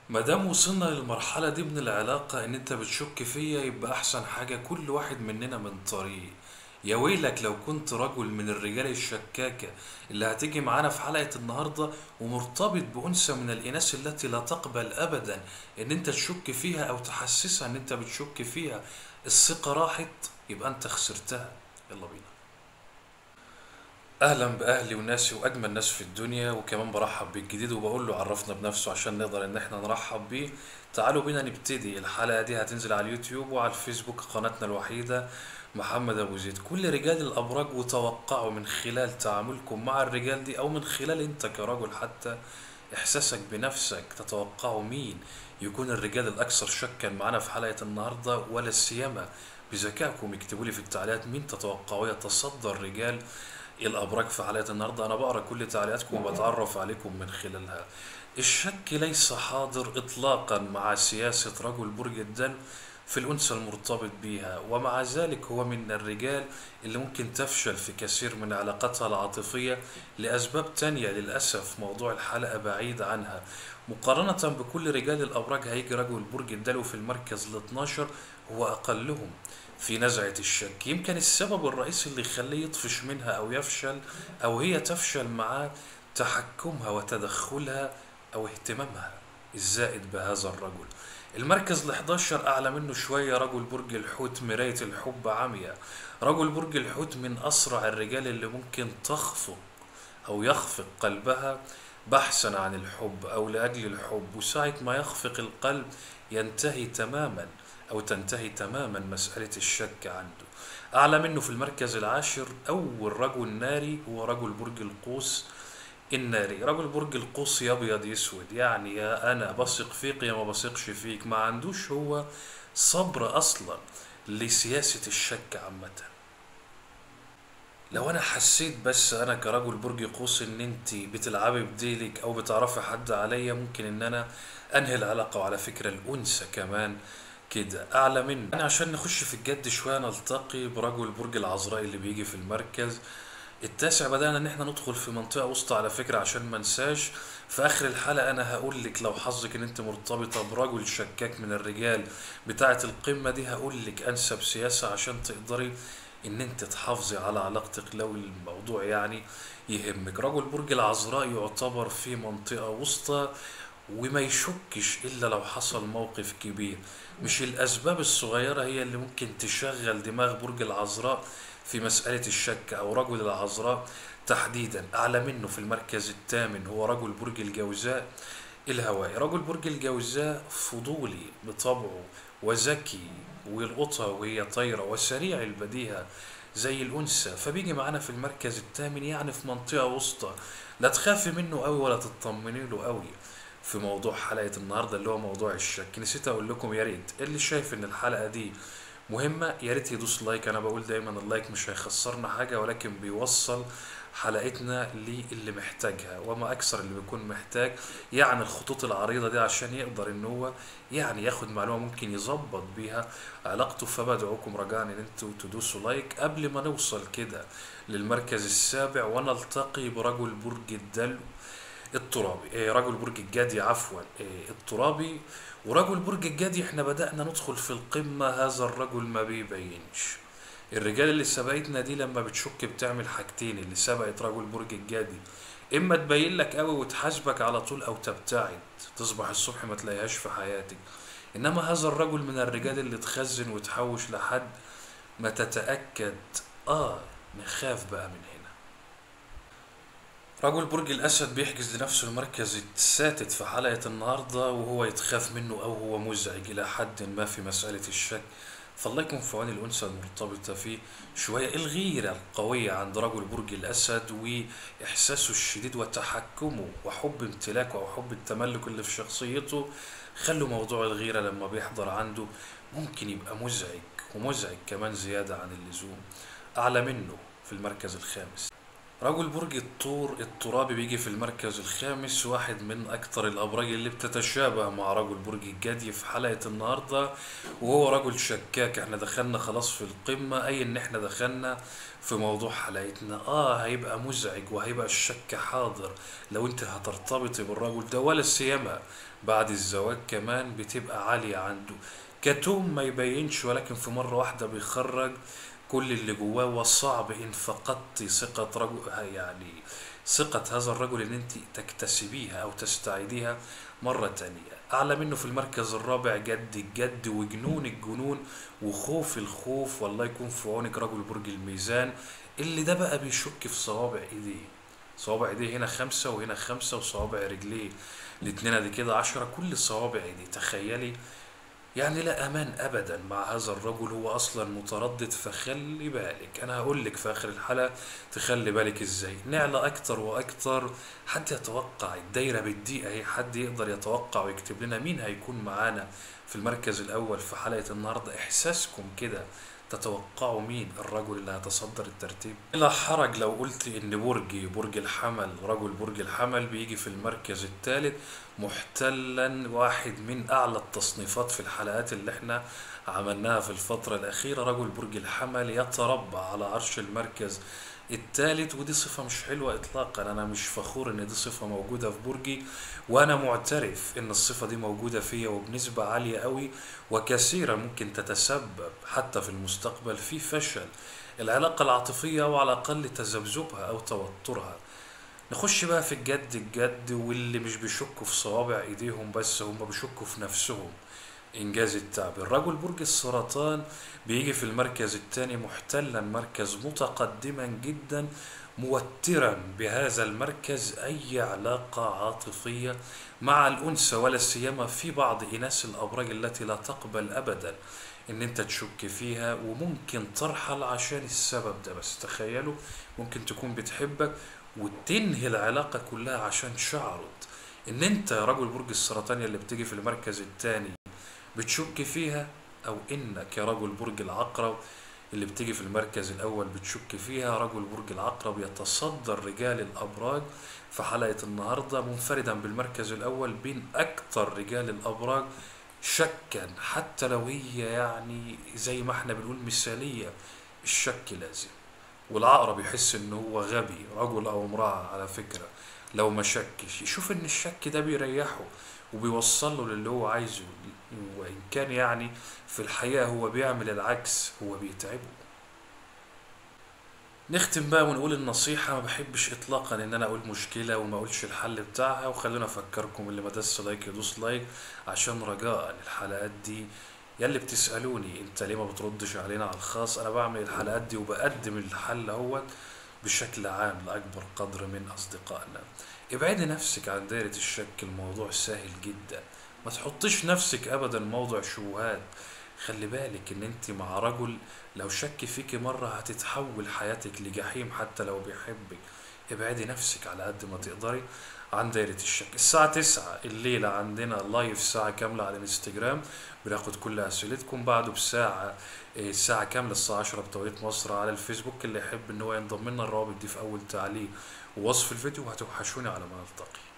مادام وصلنا للمرحلة دي من العلاقة ان انت بتشك فيا يبقى احسن حاجة كل واحد مننا من طريق يا ويلك لو كنت رجل من الرجال الشكاكة اللي هتيجي معانا في حلقة النهاردة ومرتبط بأنثى من الإناث التي لا تقبل أبدا ان انت تشك فيها او تحسسها ان انت بتشك فيها الثقة راحت يبقى انت خسرتها يلا بينا اهلا باهلي وناسي واجمل ناس في الدنيا وكمان برحب بالجديد وبقول له عرفنا بنفسه عشان نقدر ان احنا نرحب بيه تعالوا بينا نبتدي الحلقه دي هتنزل على اليوتيوب وعلى الفيسبوك قناتنا الوحيده محمد ابو زيد كل رجال الابراج وتوقعوا من خلال تعاملكم مع الرجال دي او من خلال انت كرجل حتى احساسك بنفسك تتوقعوا مين يكون الرجال الاكثر شكا معانا في حلقه النهارده ولا سيما بذكائكم اكتبوا لي في التعليقات مين تتوقعوا يتصدى الرجال الأبراج في حلقة النهاردة أنا بقرأ كل تعليقاتكم وبتعرف عليكم من خلالها الشك ليس حاضر إطلاقا مع سياسة رجل برج الدلو في الأنثى المرتبط بها ومع ذلك هو من الرجال اللي ممكن تفشل في كثير من علاقاتها العاطفية لأسباب تانية للأسف موضوع الحلقة بعيد عنها مقارنة بكل رجال الأبراج هيجي رجل برج الدلو في المركز ال 12 هو أقلهم في نزعة الشك يمكن السبب الرئيسي اللي يخليه يطفش منها أو يفشل أو هي تفشل معاه تحكمها وتدخلها أو اهتمامها الزائد بهذا الرجل المركز ال 11 أعلى منه شوية رجل برج الحوت مراية الحب عمياء رجل برج الحوت من أسرع الرجال اللي ممكن تخفق أو يخفق قلبها بحثا عن الحب أو لأجل الحب وساعة ما يخفق القلب ينتهي تماما أو تنتهي تماما مسألة الشك عنده أعلى منه في المركز العاشر أول رجل ناري هو رجل برج القوس الناري رجل برج القوس يا أبيض يسود يعني يا أنا بثق فيك يا ما بثقش فيك ما عندوش هو صبر أصلا لسياسة الشك عامة لو انا حسيت بس انا كرجل برج قوس ان انت بتلعبي بديلك او بتعرفي حد عليا ممكن ان انا انهي العلاقه وعلى فكره الانثى كمان كده اعلى مني يعني عشان نخش في الجد شويه نلتقي برجل برج العذراء اللي بيجي في المركز التاسع بدأنا ان احنا ندخل في منطقة وسطى على فكرة عشان ما انساش في اخر الحلقة انا هقول لك لو حظك ان انت مرتبطة برجل شكاك من الرجال بتاعة القمة دي هقول لك انسب سياسة عشان تقدري ان انت تحافظي على علاقتك لو الموضوع يعني يهمك رجل برج العذراء يعتبر في منطقة وسطى وما يشكش الا لو حصل موقف كبير مش الاسباب الصغيرة هي اللي ممكن تشغل دماغ برج العذراء في مسألة الشك او رجل العذراء تحديدا اعلى منه في المركز الثامن هو رجل برج الجوزاء الهوائي رجل برج الجوزاء فضولي بطبعه وذكي ويلقطها وهي طايرة وسريع البديهة زي الأنثى فبيجي معانا في المركز الثامن يعني في منطقة وسطى لا تخافي منه قوي ولا تطمني له قوي في موضوع حلقة النهاردة اللي هو موضوع الشك نسيت أقول لكم يا ريت اللي شايف إن الحلقة دي مهمة يا ريت يدوس لايك أنا بقول دايما اللايك مش هيخسرنا حاجة ولكن بيوصل حلقتنا للي محتاجها وما أكثر اللي بيكون محتاج يعني الخطوط العريضة دي عشان يقدر إن هو يعني ياخد معلومة ممكن يظبط بيها علاقته فبدعوكم رجاء إن انتوا تدوسوا لايك قبل ما نوصل كده للمركز السابع ونلتقي برجل برج الدلو الترابي إيه رجل برج الجدي عفوا إيه الترابي ورجل برج الجدي احنا بدأنا ندخل في القمة هذا الرجل ما بيبينش الرجال اللي سبقتنا دي لما بتشك بتعمل حاجتين اللي سبقت رجل برج الجدي اما تبين لك قوي وتحاسبك على طول او تبتعد تصبح الصبح ما تلاقيهاش في حياتك انما هذا الرجل من الرجال اللي تخزن وتحوش لحد ما تتأكد اه نخاف بقى من هنا رجل برج الأسد بيحجز لنفسه المركز السادس في حلقة النهاردة وهو يتخاف منه أو هو مزعج إلى حد ما في مسألة الشك فالله يكون في عون الأنثى المرتبطة فيه شوية الغيرة القوية عند رجل برج الأسد وإحساسه الشديد وتحكمه وحب امتلاكه أو حب التملك اللي في شخصيته خلوا موضوع الغيرة لما بيحضر عنده ممكن يبقى مزعج ومزعج كمان زيادة عن اللزوم أعلى منه في المركز الخامس رجل برج الثور الترابي بيجي في المركز الخامس واحد من أكتر الأبراج اللي بتتشابه مع رجل برج الجدي في حلقة النهاردة وهو رجل شكاك احنا دخلنا خلاص في القمة أي إن احنا دخلنا في موضوع حلقتنا آه هيبقى مزعج وهيبقى الشك حاضر لو أنت هترتبطي بالرجل ده ولا سيما بعد الزواج كمان بتبقى عالية عنده كتوم ما يبينش ولكن في مرة واحدة بيخرج كل اللي جواه وصعب ان فقدت ثقة رجل يعني ثقة هذا الرجل ان انت تكتسبيها او تستعيديها مرة تانية اعلى منه في المركز الرابع جد الجد وجنون الجنون وخوف الخوف والله يكون في عونك رجل برج الميزان اللي ده بقى بيشك في صوابع ايديه صوابع ايديه هنا خمسة وهنا خمسة وصوابع رجليه الاتنين دي كده عشرة كل صوابع ايديه تخيلي يعني لا امان ابدا مع هذا الرجل هو اصلا متردد فخلي بالك انا هقول لك في اخر الحلقه تخلي بالك ازاي نعلى اكتر واكتر حد يتوقع الدايره بالدقيقه اهي حد يقدر يتوقع ويكتب لنا مين هيكون معانا في المركز الاول في حلقه النهارده احساسكم كده تتوقعوا مين الرجل اللي هيتصدر الترتيب لا حرج لو قلت ان برجي برج الحمل رجل برج الحمل بيجي في المركز الثالث محتلا واحد من اعلى التصنيفات في الحلقات اللي احنا عملناها في الفترة الأخيرة رجل برج الحمل يتربع على عرش المركز الثالث ودي صفة مش حلوة إطلاقا أنا مش فخور إن دي صفة موجودة في برجي وأنا معترف إن الصفة دي موجودة فيا وبنسبة عالية قوي وكثيرا ممكن تتسبب حتى في المستقبل في فشل العلاقة العاطفية أو على الأقل تذبذبها أو توترها نخش بقى في الجد الجد واللي مش بيشكوا في صوابع ايديهم بس هم بيشكوا في نفسهم انجاز التعبير رجل برج السرطان بيجي في المركز الثاني محتلا مركز متقدما جدا موترا بهذا المركز اي علاقه عاطفيه مع الانثى ولا سيما في بعض اناث الابراج التي لا تقبل ابدا ان انت تشك فيها وممكن ترحل عشان السبب ده بس تخيلوا ممكن تكون بتحبك وتنهي العلاقة كلها عشان شعرت ان انت يا رجل برج السرطان اللي بتيجي في المركز الثاني بتشك فيها او انك يا رجل برج العقرب اللي بتيجي في المركز الاول بتشك فيها رجل برج العقرب يتصدر رجال الابراج في حلقة النهاردة منفردا بالمركز الاول بين اكثر رجال الابراج شكا حتى لو هي يعني زي ما احنا بنقول مثالية الشك لازم والعقرب يحس ان هو غبي رجل او امرأة على فكرة لو ما شكش يشوف ان الشك ده بيريحه وبيوصل له للي هو عايزه وان كان يعني في الحقيقة هو بيعمل العكس هو بيتعبه نختم بقى ونقول النصيحة ما بحبش اطلاقا ان انا اقول مشكلة وما اقولش الحل بتاعها وخلونا افكركم اللي ما دس لايك يدوس لايك عشان رجاء الحلقات دي يلي بتسألوني انت ليه ما بتردش علينا على الخاص انا بعمل الحلقات دي وبقدم الحل اهوت بشكل عام لأكبر قدر من أصدقائنا ابعدي نفسك عن دائرة الشك الموضوع سهل جدا ما تحطيش نفسك أبدا موضع شبهات خلي بالك ان انت مع رجل لو شك فيك مرة هتتحول حياتك لجحيم حتى لو بيحبك ابعدي نفسك على قد ما تقدري عن دايرة الشك الساعة تسعة الليلة عندنا لايف ساعة كاملة على الانستجرام بناخد كل أسئلتكم بعده بساعة إيه، ساعة كاملة الساعة 10 بتوقيت مصر على الفيسبوك اللي يحب ان هو ينضم لنا الروابط دي في أول تعليق ووصف الفيديو وهتوحشوني على ما نلتقي